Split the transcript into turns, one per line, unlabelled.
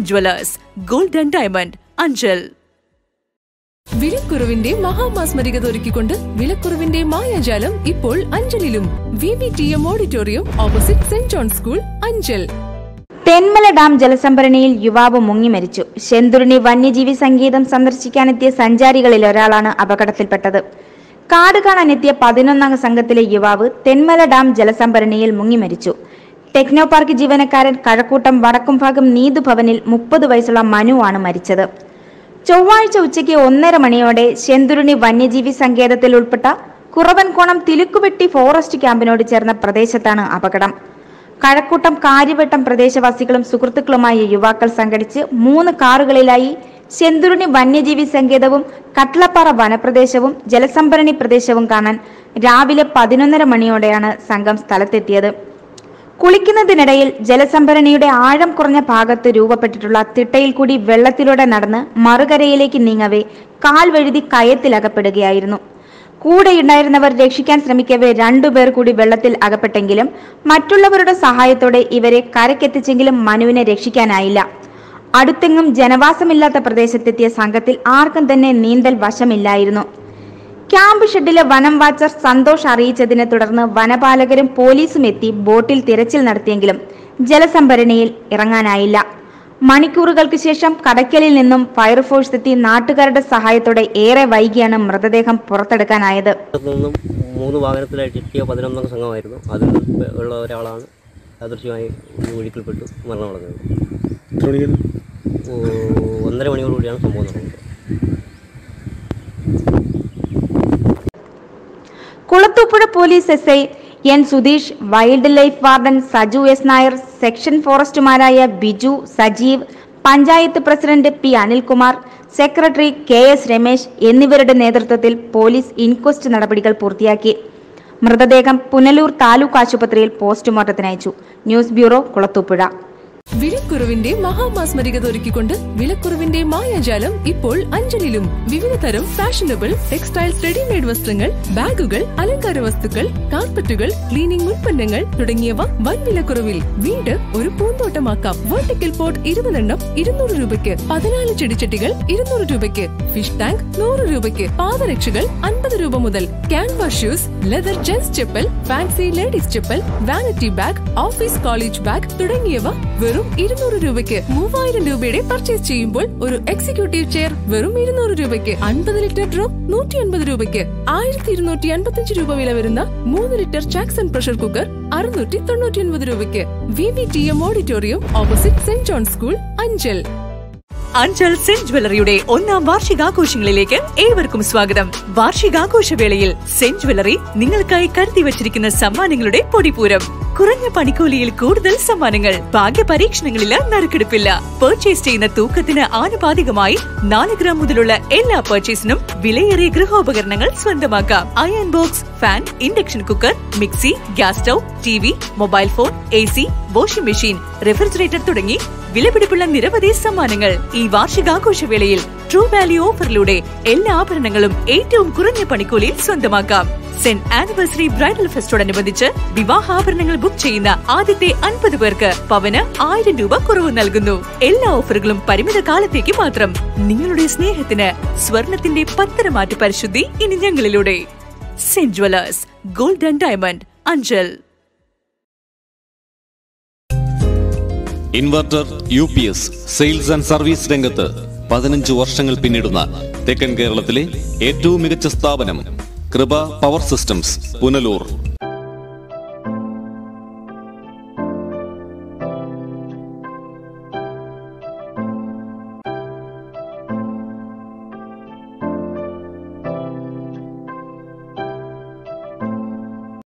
saint jewellers gold and diamond Anchal
വിലക്കുറവിന്റെ മഹാമാസ്മരികത ഒരുക്കിക്കൊണ്ട് വിലക്കുറവിന്റെ മായാജാലം ഇപ്പോൾ അഞ്ചലിലും V V T M auditorium opposite saint John school Anchal
Thenmala dam ജലസംഭരണിയിൽ യുവാവ് മുങ്ങി മരിച്ചു ശെന്തുരുണി വന്യജീവി സങ്കേതം സന്ദർശിക്കാനെത്തിയ സഞ്ചാരികളിൽ ഒരാളാണ് അപകടത്തിൽപ്പെട്ടത് കാട് കാണാനെത്തിയ പതിനൊന്നംഗ സംഘത്തിലെ യുവാവ് തെന്മല ഡാം ജലസംഭരണിയിൽ മുങ്ങി മരിച്ചു ടെക്നോ പാർക്ക് ജീവനക്കാരൻ കഴക്കൂട്ടം വടക്കുംഭാഗം നീതുഭവനിൽ മുപ്പത് വയസ്സുള്ള മനു ആണ് മരിച്ചത് ചൊവ്വാഴ്ച ഉച്ചയ്ക്ക് ഒന്നര മണിയോടെ ശെന്തുരുണി വന്യജീവി സങ്കേതത്തിൽ ഉൾപ്പെട്ട കുറവൻകോണം തിലുക്കുവെട്ടി ഫോറസ്റ്റ് ക്യാമ്പിനോട് ചേർന്ന പ്രദേശത്താണ് അപകടം കഴക്കൂട്ടം കാര്യവട്ടം പ്രദേശവാസികളും സുഹൃത്തുക്കളുമായ യുവാക്കൾ സംഘടിച്ച് മൂന്ന് കാറുകളിലായി ചെന്തുരുണി വന്യജീവി സങ്കേതവും കട്ട്ളപ്പാറ വനപ്രദേശവും ജലസംഭരണി പ്രദേശവും കാണാൻ രാവിലെ പതിനൊന്നര മണിയോടെയാണ് സംഘം സ്ഥലത്തെത്തിയത് കുളിക്കുന്നതിനിടയിൽ ജലസംഭരണിയുടെ ആഴം കുറഞ്ഞ ഭാഗത്ത് രൂപപ്പെട്ടിട്ടുള്ള തിട്ടയിൽ കൂടി വെള്ളത്തിലൂടെ നടന്ന് മറുകരയിലേക്ക് നീങ്ങവേ കാൽ വഴുതി കയത്തിലകപ്പെടുകയായിരുന്നു കൂടെയുണ്ടായിരുന്നവർ രക്ഷിക്കാൻ ശ്രമിക്കവേ രണ്ടുപേർ കൂടി വെള്ളത്തിൽ അകപ്പെട്ടെങ്കിലും മറ്റുള്ളവരുടെ സഹായത്തോടെ ഇവരെ കരക്കെത്തിച്ചെങ്കിലും മനുവിനെ രക്ഷിക്കാനായില്ല അടുത്തെങ്ങും ജനവാസമില്ലാത്ത പ്രദേശത്തെത്തിയ സംഘത്തിൽ ആർക്കും തന്നെ നീന്തൽ വശമില്ലായിരുന്നു ക്യാമ്പ് ഷെഡിലെ വനം വാച്ചർ സന്തോഷ് അറിയിച്ചതിനെ തുടർന്ന് വനപാലകരും പോലീസും എത്തി ബോട്ടിൽ തിരച്ചിൽ നടത്തിയെങ്കിലും ജലസംഭരണിയിൽ ഇറങ്ങാനായില്ല മണിക്കൂറുകൾക്ക് ശേഷം കടയ്ക്കലിൽ നിന്നും ഫയർഫോഴ്സ് എത്തി നാട്ടുകാരുടെ സഹായത്തോടെ ഏറെ വൈകിയാണ് മൃതദേഹം പുറത്തെടുക്കാനായത്
ഭാഗത്തു നിന്നും മൂന്ന് വാഹനത്തിലായിട്ട് എത്തിയ പതിനൊന്നംഗ സംഘമായിരുന്നു അതിൽ ഉള്ള ഒരാളാണ് യാദൃശ്യമായി ഈ ഒഴുക്കിൽപ്പെട്ടു മരണമടഞ്ഞത്
എത്ര മണിക്കാണ്
ഓ, ഒന്നര മണിയോടുകൂടിയാണ് സംഭവം നടന്നത്
Kulathupuzha police S I N Sudheesh wildlife warden Saju S Nair section ഫോറസ്റ്റുമാരായ Biju Sajeev panchayat president P Anilkumar secretary K S Ramesh എന്നിവരുടെ നേതൃത്വത്തിൽ പോലീസ് ഇൻക്വസ്റ്റ് നടപടികൾ പൂർത്തിയാക്കി മൃതദേഹം പുനലൂർ താലൂക്ക് ആശുപത്രിയിൽ പോസ്റ്റ്മോർട്ടത്തിന് അയച്ചു ന്യൂസ് ബ്യൂറോ കുളത്തൂപ്പുഴ
വിലക്കുറവിന്റെ മഹാമാസ്മരികത ഒരുക്കിക്കൊണ്ട് വിലക്കുറവിന്റെ മായാജാലം ഇപ്പോൾ അഞ്ചലിലും വിവിധ തരം ഫാഷനബിൾ ടെക്സ്റ്റൈൽസ് റെഡിമെയ്ഡ് വസ്ത്രങ്ങൾ ബാഗുകൾ അലങ്കാര വസ്തുക്കൾ കാർപ്പറ്റുകൾ ക്ലീനിംഗ് ഉൽപ്പന്നങ്ങൾ തുടങ്ങിയവ വൻ വിലക്കുറവിൽ വീട് ഒരു പൂന്തോട്ടമാക്കാം വെർട്ടിക്കൽ പോട്ട് ഇരുപതെണ്ണം ഇരുന്നൂറ് രൂപയ്ക്ക് പതിനാല് ചെടിച്ചട്ടികൾ ഇരുന്നൂറ് രൂപയ്ക്ക് ഫിഷ് ടാങ്ക് നൂറ് രൂപയ്ക്ക് പാദരക്ഷകൾ അൻപത് രൂപ മുതൽ canvas shoes leather gents chappal fancy ladies chappal vanity bag office college bag തുടങ്ങിയവ വെറും ഇരുന്നൂറ് രൂപയ്ക്ക് മൂവായിരം രൂപയുടെ പർച്ചേസ് ചെയ്യുമ്പോൾ ഒരു എക്സിക്യൂട്ടീവ് ചെയർ വെറും ഇരുന്നൂറ് രൂപയ്ക്ക് അൻപത് ലിറ്റർ ഡ്രോപ്പ് നൂറ്റി അൻപത് രൂപയ്ക്ക് ആയിരത്തി ഇരുന്നൂറ്റി അൻപത്തിയഞ്ച് രൂപ വില വരുന്ന മൂന്ന് ലിറ്റർ ചാക്സൺ പ്രഷർ കുക്കർ അറുന്നൂറ്റി തൊണ്ണൂറ്റി ഒൻപത് രൂപയ്ക്ക് V V T M auditorium opposite saint John school Anchal
Anchal Saint ജ്വല്ലറിയുടെ ഒന്നാം വാർഷികാഘോഷങ്ങളിലേക്ക് ഏവർക്കും സ്വാഗതം വാർഷികാഘോഷവേളയിൽ സെന്റ് ജ്വല്ലറി നിങ്ങൾക്കായി കരുതി വച്ചിരിക്കുന്ന സമ്മാനങ്ങളുടെ പൊടിപൂരം കുറഞ്ഞ പണിക്കൂലിയിൽ കൂടുതൽ സമ്മാനങ്ങൾ ഭാഗ്യ പരീക്ഷണങ്ങളില്ല നറുക്കെടുപ്പില്ല പർച്ചേസ് ചെയ്യുന്ന തൂക്കത്തിന് ആനുപാതികമായി നാല് ഗ്രാം മുതലുള്ള എല്ലാ പർച്ചേസിനും വിലയേറിയ ഗൃഹോപകരണങ്ങൾ സ്വന്തമാക്കാം iron box fan induction cooker mixie gas stove T V mobile phone A C washing machine refrigerator തുടങ്ങി വിലപിടിപ്പുള്ള നിരവധി സമ്മാനങ്ങൾ ഈ വാർഷികാഘോഷവേളയിൽ ട്രൂ വാല്യൂ ഓഫറിലൂടെ എല്ലാ ആഭരണങ്ങളും ഏറ്റവും കുറഞ്ഞ പണിക്കൂലിയിൽ സ്വന്തമാക്കാം സെന്റ് ആനിവേഴ്സറി ബ്രൈഡൽ ഫെസ്റ്റോടനുബന്ധിച്ച് വിവാഹാഭരണങ്ങൾ ബുക്ക് ചെയ്യുന്ന ആദ്യത്തെ അൻപത് പേർക്ക് പവന് ആയിരം രൂപ കുറവ് നൽകുന്നു എല്ലാ ഓഫറുകളും പരിമിത കാലത്തേക്ക് മാത്രം നിങ്ങളുടെ സ്നേഹത്തിന് സ്വർണത്തിന്റെ പത്തരമാറ്റ പരിശുദ്ധി ഇനി ഞങ്ങളിലൂടെ Saint jewellers gold and diamond Anchal
inverter U P S sales and service രംഗത്ത് പതിനഞ്ച് വർഷങ്ങൾ പിന്നിടുന്ന തെക്കൻ കേരളത്തിലെ ഏറ്റവും മികച്ച സ്ഥാപനം കൃപ പവർ സിസ്റ്റംസ് പുനലൂർ